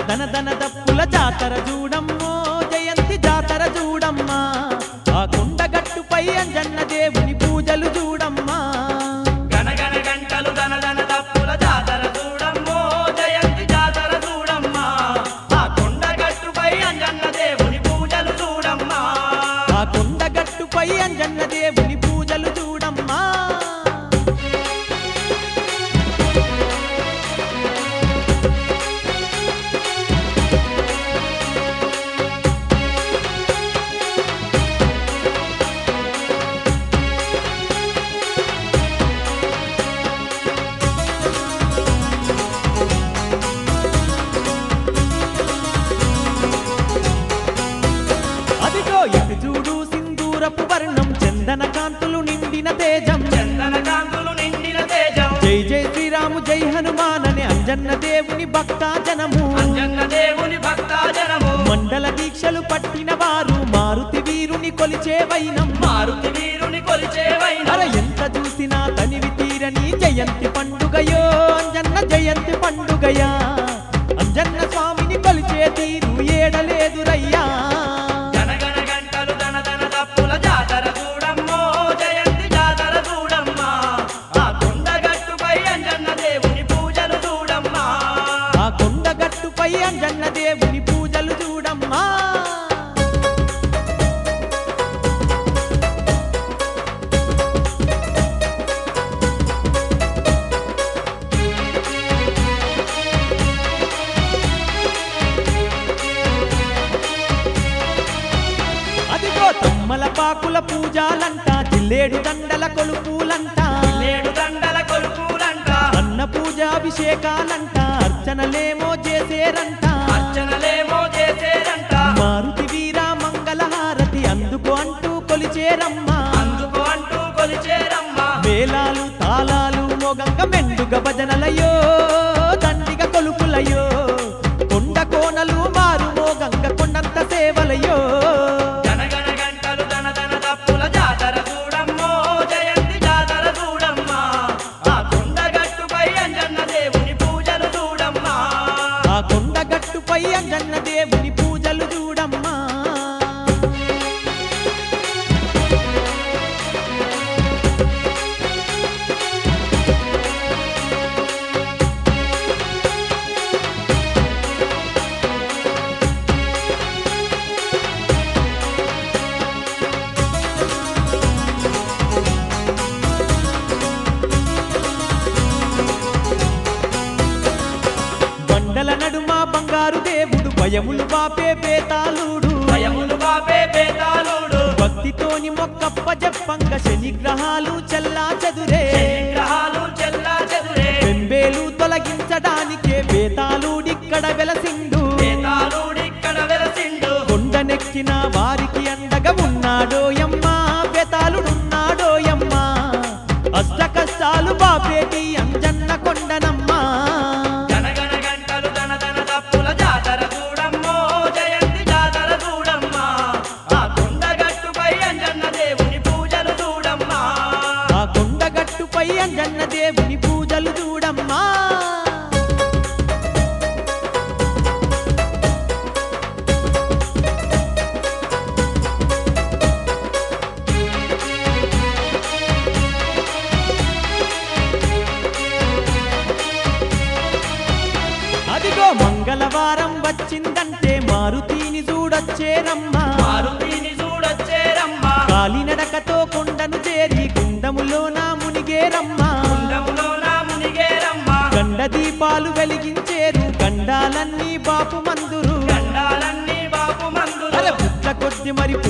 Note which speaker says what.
Speaker 1: ధన ధన దప్పుల జాతర చూడమ్మో జయంతి జాతర చూడమ్మా ఆ కొండ గట్టుపై అంజన్న దేవుని పూజలు చూడమ్మా
Speaker 2: గణగణ గంటలు ధన ధన దప్పుల జాతర చూడమ్మో జయంతి జాతర చూడమ్మా ఆ కొండ గట్టుపై అంజన్న దేవుని పూజలు చూడమ్మా
Speaker 1: ఆ కొండ గట్టుపై అంజన్న దేవుని పూజలు చూడమ్మా అదిగో ఎటు చూడు సింధూరపు వర్ణం చందన కాంతులు నిండిన తేజం
Speaker 2: చందన కాంతులు నిండిన తేజం
Speaker 1: జై జై శ్రీరాము జై హనుమానని అంజన్న దేవుని భక్తాజనము
Speaker 2: అంజన్న దేవుని భక్తాజనము
Speaker 1: మండల దీక్షలు పట్టిన వారు మారుతి వీరుని కొలిచే వైనం
Speaker 2: మారుతి వీరుని కొలిచేవైన
Speaker 1: అర ఎంత చూసినా తనివి తీరని జయంతి పండుగయో అంజన్న జయంతి పండుగయా అంజన్న స్వామిని కొలిచే తీరు ఏడలేదురయ్యా
Speaker 2: గణగణ గంటలు ధన ధన దప్పుల జాతర చూడమ్మో జయంతి జాతర చూడమ్మా ఆ కొండ గట్టుపై అంజన్న దేవుని పూజలు చూడమ్మా
Speaker 1: ఆ కొండ గట్టుపై అంజన్న దేవుని పూజలు చూడమ్మా అదిగో తమ్మల పాకుల పూజాలంట జిల్లేడు దండల కొలుపులంట
Speaker 2: లేడు దండల కొలుపులంట
Speaker 1: అన్న పూజాభిషేకాలంట అర్చనలేమో చేసేరంట
Speaker 2: అర్చనలేమో చేసేరంట
Speaker 1: మారుతి వీర మంగళహారతి అందుకు అంటూ కొలిచేరమ్మా
Speaker 2: అందుకు అంటూ కొలిచేరమ్మా
Speaker 1: వేలాలు తాళాలు మొగంగ మెండుగ భజనలయో దండిగ కొలుపులయో కొండ కోనలు మారు మోగంగ కొండంత సేవలయో
Speaker 2: గణగణ గంటలు ధన ధన దప్పుల జాతర చూడమ్మో జయంతి జాతర చూడమ్మా ఆ కొండ గట్టుపై అంజన్న దేవుని పూజలు చూడమ్మా
Speaker 1: ఆ కొండ గట్టుపై అంజన్న దేవుని పూజలు చూడమ్మా బండల నడుమ బంగారు దేవుడు భయములు బాపే పేతాళుడు
Speaker 2: భయములు బాపే పేతాళుడు
Speaker 1: భక్తితోని మొక్కప్ప జప్పంగ శని గ్రహాలు చెల్లా చదురే
Speaker 2: గ్రహాలు చెల్లా చెదురే
Speaker 1: బెంబేలు తొలగించడానికే బేతాళుడిక్కడ వెలసిండు
Speaker 2: పేతాళుడిక్కడ వెలసిండు
Speaker 1: కొండనెక్కిన వారికి అండగా ఉన్నాడోయమ్మా బేతాళుడున్నాడోయమ్మా అష్ట కష్టాలు బాపేటి అంజన్న కొండనమ్మా
Speaker 2: గణగణ గంటలు ధన ధన దప్పుల జాతర చూడమ్మో జయంతి జాతర చూడమ్మా ఆ కొండ గట్టుపై అంజన్న దేవుని పూజలు చూడమ్మా
Speaker 1: ఆ కొండ గట్టుపై అంజన్న దేవుని పూజలు చూడమ్మా అదిగో మంగళవారం వచ్చిందంటే మారుతీని చూడొచ్చేరమ్మా
Speaker 2: మారుతిని చూడొచ్చేరమ్మా
Speaker 1: కాలినడకతో కొండను చేరి గుండములోన మునిగేరమ్మా
Speaker 2: కుండములో నా మునిగేరమ్మా
Speaker 1: గండ దీపాలు వెలిగించేరు గండాలన్నీ బాపు మందురు
Speaker 2: గండాలన్నీ బాపు మందులు
Speaker 1: అల పుట్ల కొద్ది మరి